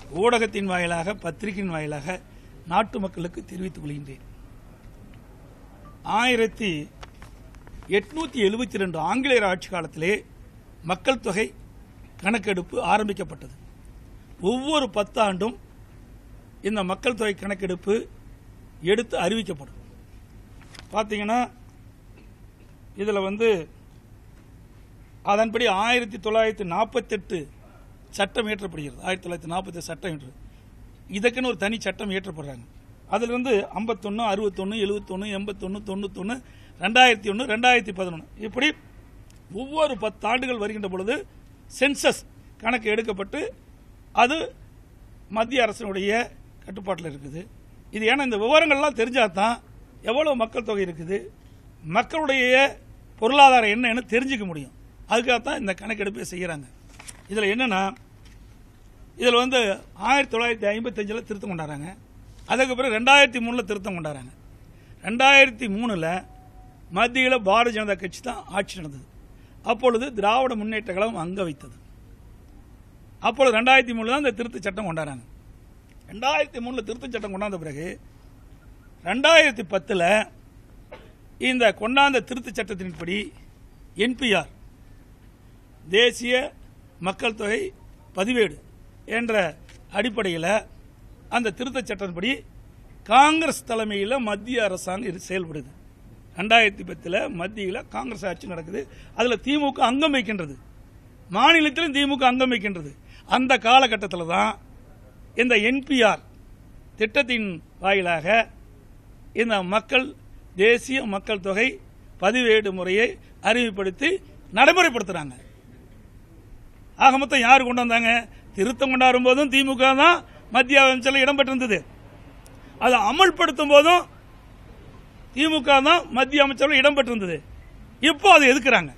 ஊடகத்தின் வாயிலாக பத்திரிகையின் வாயிலாக நாட்டு மக்களுக்கு தெரிவித்துக் கொள்கின்றேன் ஆயிரத்தி எட்நூத்தி எழுபத்தி ரெண்டு ஆங்கிலேயர் ஆட்சி காலத்திலே மக்கள் தொகை கணக்கெடுப்பு ஆரம்பிக்கப்பட்டது ஒவ்வொரு பத்தாண்டும் இந்த மக்கள் தொகை கணக்கெடுப்பு எடுத்து அறிவிக்கப்படும் பார்த்தீங்கன்னா இதில் வந்து அதன்படி ஆயிரத்தி தொள்ளாயிரத்தி நாற்பத்தெட்டு சட்டம் இயற்றப்படுகிறது ஆயிரத்தி தொள்ளாயிரத்தி நாற்பத்தி சட்டம் இயற்று இதுக்குன்னு ஒரு தனி சட்டம் இயற்றப்படுறாங்க அதுல இருந்து ஐம்பத்தொன்று அறுபத்தொன்று எழுபத்தொன்று எண்பத்தொன்று தொண்ணூத்தொன்று ரெண்டாயிரத்தி ஒன்று ரெண்டாயிரத்தி பதினொன்று இப்படி ஒவ்வொரு பத்து ஆண்டுகள் வருகின்ற பொழுது சென்சஸ் கணக்கு எடுக்கப்பட்டு அது மத்திய அரசினுடைய கட்டுப்பாட்டில் இருக்குது இது ஏன்னா இந்த விவரங்கள்லாம் தெரிஞ்சாதான் எவ்வளவு மக்கள் தொகை இருக்குது மக்களுடைய பொருளாதாரம் என்னன்னு தெரிஞ்சுக்க முடியும் அதுக்காகத்தான் இந்த கணக்கெடுப்பை செய்கிறாங்க இதில் என்னன்னா இதில் வந்து ஆயிரத்தி தொள்ளாயிரத்தி ஐம்பத்தஞ்சில் திருத்தம் கொண்டாடுறாங்க அதுக்கு பிறகு ரெண்டாயிரத்தி மூணில் திருத்தம் கொண்டாடுறாங்க ரெண்டாயிரத்தி மூணில் மத்தியில் பாரதிய ஜனதா கட்சி தான் ஆட்சி நடந்தது அப்பொழுது திராவிட முன்னேற்ற கழகம் அங்க வைத்தது அப்பொழுது ரெண்டாயிரத்தி மூணில் தான் இந்த திருத்த சட்டம் கொண்டாடுறாங்க ரெண்டாயிரத்தி மூணில் திருத்த சட்டம் கொண்டாந்த பிறகு ரெண்டாயிரத்தி பத்தில் இந்த கொண்டாந்த திருத்த சட்டத்தின்படி என்பிஆர் தேசிய மக்கள் தொகை பதிவேடு என்ற அடிப்படையில் அந்த திருத்தச் சட்டத்தின்படி காங்கிரஸ் தலைமையில் மத்திய அரசாங்கம் இது செயல்படுது ரெண்டாயிரத்தி பத்தில் மத்தியில் காங்கிரஸ் ஆட்சி நடக்குது அதில் திமுக அங்கம் வைக்கின்றது மாநிலத்திலும் திமுக அங்கம் வைக்கின்றது அந்த காலகட்டத்தில் தான் இந்த என்பிஆர் திட்டத்தின் வாயிலாக இந்த மக்கள் தேசிய மக்கள் தொகை பதிவேடு முறையை அறிமுகப்படுத்தி நடைமுறைப்படுத்துறாங்க ஆக மொத்தம் யார் கொண்டு வந்தாங்க திருத்தம் கொண்டாடும் போதும் திமுக தான் மத்திய அமைச்சரில் இடம்பெற்றிருந்தது அதை அமல்படுத்தும் போதும் திமுக தான் மத்திய அமைச்சரில் இடம்பெற்றிருந்தது இப்போ அதை எதுக்குறாங்க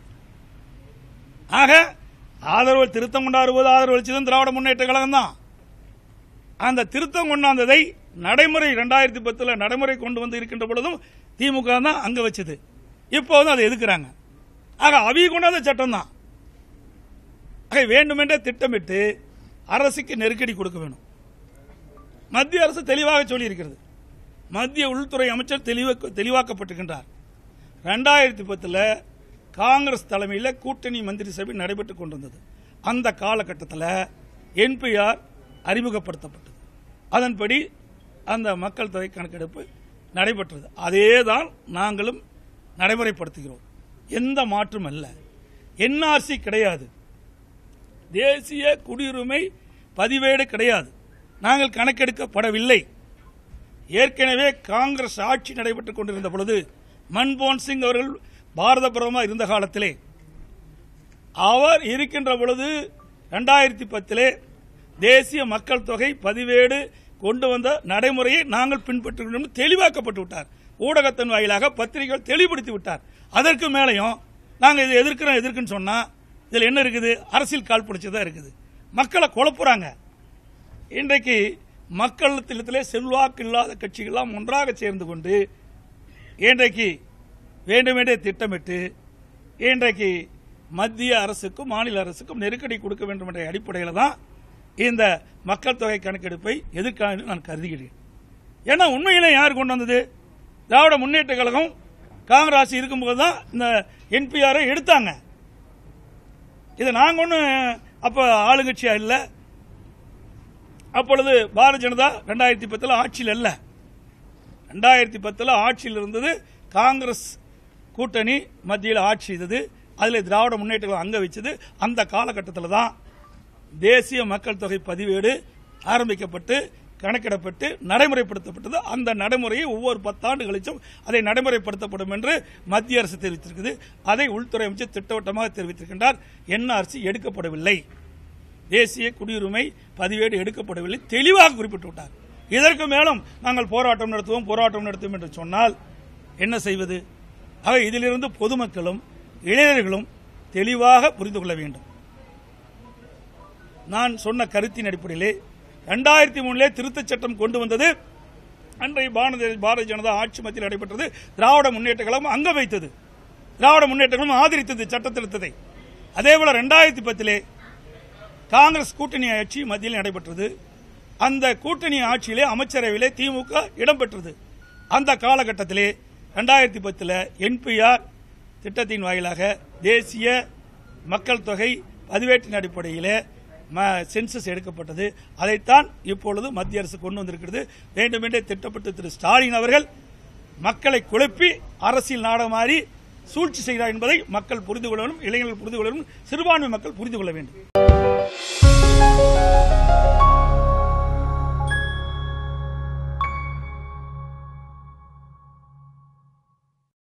ஆக ஆதரவு திருத்தம் கொண்டாடும் போது ஆதரவு அளிச்சதும் திராவிட முன்னேற்ற கழகம் தான் அந்த திருத்தம் கொண்டாந்ததை நடைமுறை ரெண்டாயிரத்தி பத்தில் நடைமுறை கொண்டு வந்து இருக்கின்ற பொழுதும் திமுக தான் அங்க வச்சது இப்போ வந்து அதை எதுக்குறாங்க ஆக அவி கொண்டாந்த சட்டம் தான் ஆக வேண்டுமென்றே திட்டமிட்டு அரசுக்கு நெருக்கடி கொடுக்க வேணும் மத்திய அரசு தெளிவாக சொல்லியிருக்கிறது மத்திய உள்துறை அமைச்சர் தெளிவாக்க தெளிவாக்கப்பட்டிருக்கின்றார் ரெண்டாயிரத்தி பத்தில் காங்கிரஸ் தலைமையில் கூட்டணி மந்திரி சபை நடைபெற்றுக் கொண்டிருந்தது அந்த காலகட்டத்தில் என்பிஆர் அறிமுகப்படுத்தப்பட்டது அதன்படி அந்த மக்கள் தொகை கணக்கெடுப்பு நடைபெற்றது அதே தான் நாங்களும் நடைமுறைப்படுத்துகிறோம் எந்த மாற்றும் அல்ல என்ஆர்சி கிடையாது தேசிய குடியுரிமை பதிவேடு கிடையாது நாங்கள் கணக்கெடுக்கப்படவில்லை ஏற்கனவே காங்கிரஸ் ஆட்சி நடைபெற்றுக் கொண்டிருந்த பொழுது மன்மோகன் சிங் அவர்கள் பாரத பிரதமர் இருந்த காலத்திலே அவர் இருக்கின்ற பொழுது ரெண்டாயிரத்தி பத்திலே தேசிய மக்கள் தொகை பதிவேடு கொண்டு வந்த நடைமுறையை நாங்கள் பின்பற்றுகிறோம் தெளிவாக்கப்பட்டு விட்டார் ஊடகத்தின் வாயிலாக பத்திரிகைகள் தெளிவுபடுத்தி விட்டார் அதற்கு மேலேயும் நாங்கள் இதை எதிர்க்கிறோம் எதிர்க்குன்னு சொன்னா இதில் என்ன இருக்குது அரசியல் கால் பிடிச்சதா இருக்குது மக்களை குழப்புறாங்க இன்றைக்கு மக்களிடத்திலே செல்வாக்கு இல்லாத கட்சிகள்லாம் ஒன்றாக சேர்ந்து கொண்டு இன்றைக்கு வேண்டுமென்றே திட்டமிட்டு இன்றைக்கு மத்திய அரசுக்கும் மாநில அரசுக்கும் நெருக்கடி கொடுக்க வேண்டும் என்ற அடிப்படையில் தான் இந்த மக்கள் தொகை கணக்கெடுப்பை எதிர்க்காக நான் கருதுகிறேன் ஏன்னா உண்மையிலே யார் கொண்டு வந்தது திராவிட முன்னேற்ற கழகம் காங்கிரஸ் இருக்கும்போது தான் இந்த என்பிஆரை எடுத்தாங்க இதை நாங்கள் ஒன்றும் அப்போ ஆளுங்கட்சியா இல்லை அப்பொழுது பாரதிய ஜனதா ரெண்டாயிரத்தி பத்தில் ஆட்சியில் இல்லை ரெண்டாயிரத்தி பத்தில் ஆட்சியில் இருந்தது காங்கிரஸ் கூட்டணி மத்தியில் ஆட்சி செய்தது அதில் திராவிட முன்னேற்ற கழகம் அங்க வச்சது அந்த காலகட்டத்தில் தான் தேசிய மக்கள் தொகை பதிவேடு ஆரம்பிக்கப்பட்டு கணக்கிடப்பட்டு நடைமுறைப்படுத்தப்பட்டது அந்த நடைமுறையை ஒவ்வொரு பத்தாண்டு கழிச்சும் அதை நடைமுறைப்படுத்தப்படும் என்று மத்திய அரசு தெரிவித்திருக்கிறது அதை உள்துறை அமைச்சர் திட்டவட்டமாக தெரிவித்திருக்கின்றார் என்ஆர்சி எடுக்கப்படவில்லை தேசிய குடியுரிமை பதிவேடு எடுக்கப்படவில்லை தெளிவாக குறிப்பிட்டு விட்டார் இதற்கு மேலும் நாங்கள் போராட்டம் நடத்துவோம் போராட்டம் நடத்துவோம் என்று சொன்னால் என்ன செய்வது ஆக இதிலிருந்து பொதுமக்களும் இளைஞர்களும் தெளிவாக புரிந்து கொள்ள வேண்டும் நான் சொன்ன கருத்தின் அடிப்படையிலே ரெண்டாயிரத்தி மூணுலே திருத்தச் சட்டம் கொண்டு வந்தது அன்றைய பாரதிய பாரதிய ஜனதா ஆட்சி மத்தியில் நடைபெற்றது திராவிட முன்னேற்ற கழகம் அங்க வைத்தது திராவிட முன்னேற்ற கழகம் ஆதரித்தது சட்ட திருத்தத்தை அதேபோல ரெண்டாயிரத்தி பத்திலே காங்கிரஸ் கூட்டணி ஆட்சி மத்தியில் நடைபெற்றது அந்த கூட்டணி ஆட்சியிலே அமைச்சரவையிலே திமுக இடம்பெற்றது அந்த காலகட்டத்திலே ரெண்டாயிரத்தி பத்தில் என்பிஆர் திட்டத்தின் வாயிலாக தேசிய மக்கள் தொகை பதிவேட்டின் அடிப்படையிலே ம- சென்சஸ் எடுக்கப்பட்டது அதைத்தான் இப்பொழுது மத்திய அரசு கொண்டு வந்திருக்கிறது வேண்டுமென்றே திட்டப்பட்டு திரு ஸ்டாலின் அவர்கள் மக்களை குழப்பி அரசியல் நாடமாறி சூழ்ச்சி செய்கிறார் என்பதை மக்கள் புரிந்து கொள்ள வேண்டும் இளைஞர்கள் புரிந்து கொள்ள வேண்டும் சிறுபான்மை மக்கள் புரிந்து கொள்ள வேண்டும்